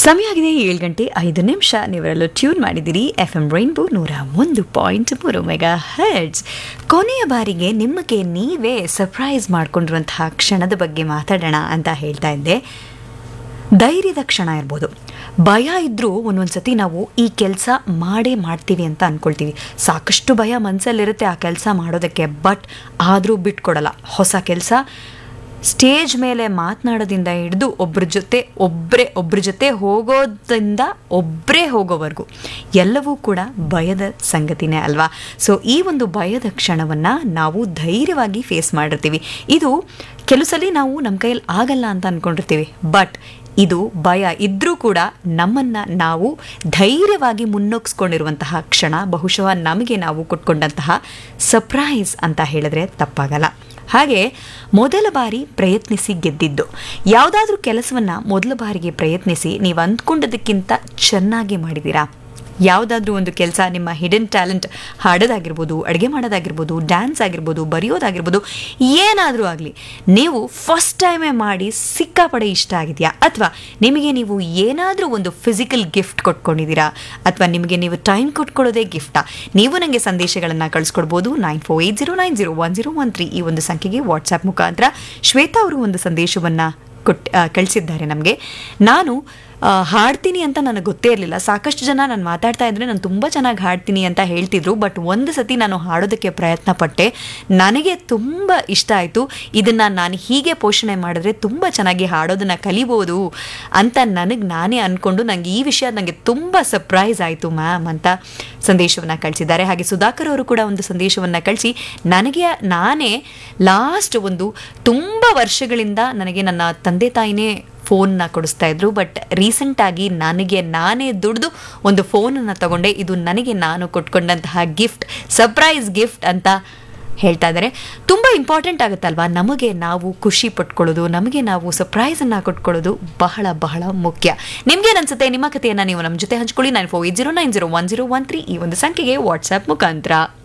ಸಮಯ ಆಗಿದೆ ಏಳು ಗಂಟೆ ಐದು ನಿಮಿಷ ನೀವೆಲ್ಲೂ ಟ್ಯೂನ್ ಮಾಡಿದಿರಿ ಎಫ್ ಎಂ ರೈನ್ಬೋ ನೂರ ಒಂದು ಪಾಯಿಂಟ್ ಮೂರು ಮೆಗಾ ಹೆಡ್ಸ್ ಕೊನೆಯ ಬಾರಿಗೆ ನಿಮಗೆ ನೀವೇ ಸರ್ಪ್ರೈಸ್ ಮಾಡ್ಕೊಂಡಿರುವಂತಹ ಕ್ಷಣದ ಬಗ್ಗೆ ಮಾತಾಡೋಣ ಅಂತ ಹೇಳ್ತಾ ಇದ್ದೆ ಧೈರ್ಯದ ಕ್ಷಣ ಇರ್ಬೋದು ಭಯ ಇದ್ದರೂ ಒಂದೊಂದು ಸತಿ ನಾವು ಈ ಕೆಲಸ ಮಾಡೇ ಮಾಡ್ತೀವಿ ಅಂತ ಅಂದ್ಕೊಳ್ತೀವಿ ಸಾಕಷ್ಟು ಭಯ ಮನಸ್ಸಲ್ಲಿರುತ್ತೆ ಆ ಕೆಲಸ ಮಾಡೋದಕ್ಕೆ ಬಟ್ ಆದರೂ ಬಿಟ್ಕೊಡಲ್ಲ ಹೊಸ ಕೆಲಸ ಸ್ಟೇಜ್ ಮೇಲೆ ಮಾತನಾಡೋದಿಂದ ಹಿಡಿದು ಒಬ್ಬರ ಜೊತೆ ಒಬ್ಬರೇ ಒಬ್ಬರ ಜೊತೆ ಹೋಗೋದ್ರಿಂದ ಒಬ್ಬರೇ ಹೋಗೋವರೆಗೂ ಎಲ್ಲವೂ ಕೂಡ ಭಯದ ಸಂಗತಿನೇ ಅಲ್ವಾ ಸೊ ಈ ಒಂದು ಭಯದ ಕ್ಷಣವನ್ನು ನಾವು ಧೈರ್ಯವಾಗಿ ಫೇಸ್ ಮಾಡಿರ್ತೀವಿ ಇದು ಕೆಲವು ಸಲ ನಾವು ನಮ್ಮ ಕೈಯಲ್ಲಿ ಆಗಲ್ಲ ಅಂತ ಅಂದ್ಕೊಂಡಿರ್ತೀವಿ ಬಟ್ ಇದು ಭಯ ಇದ್ರೂ ಕೂಡ ನಮ್ಮನ್ನು ನಾವು ಧೈರ್ಯವಾಗಿ ಮುನ್ನೋಗಿಸ್ಕೊಂಡಿರುವಂತಹ ಕ್ಷಣ ಬಹುಶಃ ನಮಗೆ ನಾವು ಕೊಟ್ಕೊಂಡಂತಹ ಸರ್ಪ್ರೈಸ್ ಅಂತ ಹೇಳಿದ್ರೆ ತಪ್ಪಾಗಲ್ಲ ಹಾಗೆ ಮೊದಲ ಬಾರಿ ಪ್ರಯತ್ನಿಸಿ ಗೆದ್ದಿದ್ದು ಯಾವುದಾದ್ರೂ ಕೆಲಸವನ್ನು ಮೊದಲ ಬಾರಿಗೆ ಪ್ರಯತ್ನಿಸಿ ನೀವು ಅಂದ್ಕೊಂಡದಕ್ಕಿಂತ ಚೆನ್ನಾಗಿ ಮಾಡಿದ್ದೀರಾ ಯಾವುದಾದ್ರೂ ಒಂದು ಕೆಲಸ ನಿಮ್ಮ ಹಿಡನ್ ಟ್ಯಾಲೆಂಟ್ ಹಾಡೋದಾಗಿರ್ಬೋದು ಅಡುಗೆ ಮಾಡೋದಾಗಿರ್ಬೋದು ಡ್ಯಾನ್ಸ್ ಆಗಿರ್ಬೋದು ಬರೆಯೋದಾಗಿರ್ಬೋದು ಏನಾದರೂ ಆಗಲಿ ನೀವು ಫಸ್ಟ್ ಟೈಮೇ ಮಾಡಿ ಸಿಕ್ಕಾಪಡೆ ಇಷ್ಟ ಆಗಿದೆಯಾ ಅಥವಾ ನಿಮಗೆ ನೀವು ಏನಾದರೂ ಒಂದು ಫಿಸಿಕಲ್ ಗಿಫ್ಟ್ ಕೊಟ್ಕೊಂಡಿದ್ದೀರಾ ಅಥವಾ ನಿಮಗೆ ನೀವು ಟೈಮ್ ಕೊಟ್ಕೊಳ್ಳೋದೇ ಗಿಫ್ಟಾ ನೀವು ನನಗೆ ಸಂದೇಶಗಳನ್ನು ಕಳಿಸ್ಕೊಡ್ಬೋದು nine four eight zero nine zero one zero one three ಈ ಒಂದು ಸಂಖ್ಯೆಗೆ ವಾಟ್ಸಪ್ ಮುಖಾಂತರ ಶ್ವೇತಾ ಅವರು ಒಂದು ಸಂದೇಶವನ್ನು ಕೊಟ್ಟು ಕಳಿಸಿದ್ದಾರೆ ನಮಗೆ ನಾನು ಆ, ಹಾಡ್ತೀನಿ ಅಂತ ನನಗೆ ಗೊತ್ತೇ ಇರಲಿಲ್ಲ ಸಾಕಷ್ಟು ಜನ ನಾನು ಮಾತಾಡ್ತಾ ಇದ್ರೆ ನಾನು ತುಂಬ ಚೆನ್ನಾಗಿ ಹಾಡ್ತೀನಿ ಅಂತ ಹೇಳ್ತಿದ್ರು ಬಟ್ ಒಂದು ಸತಿ ನಾನು ಹಾಡೋದಕ್ಕೆ ಪ್ರಯತ್ನ ಪಟ್ಟೆ ನನಗೆ ತುಂಬ ಇಷ್ಟ ಆಯಿತು ಇದನ್ನು ನಾನು ಹೀಗೆ ಪೋಷಣೆ ಮಾಡಿದ್ರೆ ತುಂಬ ಚೆನ್ನಾಗಿ ಹಾಡೋದನ್ನು ಕಲಿಬೋದು ಅಂತ ನನಗೆ ನಾನೇ ಅಂದ್ಕೊಂಡು ನನಗೆ ಈ ವಿಷಯ ನನಗೆ ತುಂಬ ಸರ್ಪ್ರೈಸ್ ಆಯಿತು ಮ್ಯಾಮ್ ಅಂತ ಸಂದೇಶವನ್ನು ಕಳಿಸಿದ್ದಾರೆ ಹಾಗೆ ಸುಧಾಕರ್ ಅವರು ಕೂಡ ಒಂದು ಸಂದೇಶವನ್ನು ಕಳಿಸಿ ನನಗೆ ನಾನೇ ಲಾಸ್ಟ್ ಒಂದು ತುಂಬ ವರ್ಷಗಳಿಂದ ನನಗೆ ನನ್ನ ತಂದೆ ತಾಯಿನೇ ಫೋನ್ನ ಕೊಡಿಸ್ತಾ ಇದ್ರು ಬಟ್ ರೀಸೆಂಟಾಗಿ ನನಗೆ ನಾನೇ ದುಡ್ದು ಒಂದು ಫೋನನ್ನು ತಗೊಂಡೆ ಇದು ನನಗೆ ನಾನು ಕೊಟ್ಕೊಂಡಂತಹ ಗಿಫ್ಟ್ ಸರ್ಪ್ರೈಸ್ ಗಿಫ್ಟ್ ಅಂತ ಹೇಳ್ತಾ ಇದ್ದಾರೆ ತುಂಬ ಇಂಪಾರ್ಟೆಂಟ್ ಆಗುತ್ತಲ್ವಾ ನಮಗೆ ನಾವು ಖುಷಿ ಪಟ್ಕೊಳ್ಳೋದು ನಮಗೆ ನಾವು ಸರ್ಪ್ರೈಸನ್ನು ಕೊಟ್ಕೊಳ್ಳೋದು ಬಹಳ ಬಹಳ ಮುಖ್ಯ ನಿಮಗೆ ಅನ್ಸುತ್ತೆ ನಿಮ್ಮ ಕಥೆಯನ್ನು ನೀವು ನಮ್ಮ ಜೊತೆ ಹಂಚ್ಕೊಳ್ಳಿ nine four eight zero nine zero one zero one three ಈ ಒಂದು ಸಂಖ್ಯೆಗೆ ವಾಟ್ಸ್ಆ್ಯಪ್ ಮುಖಾಂತರ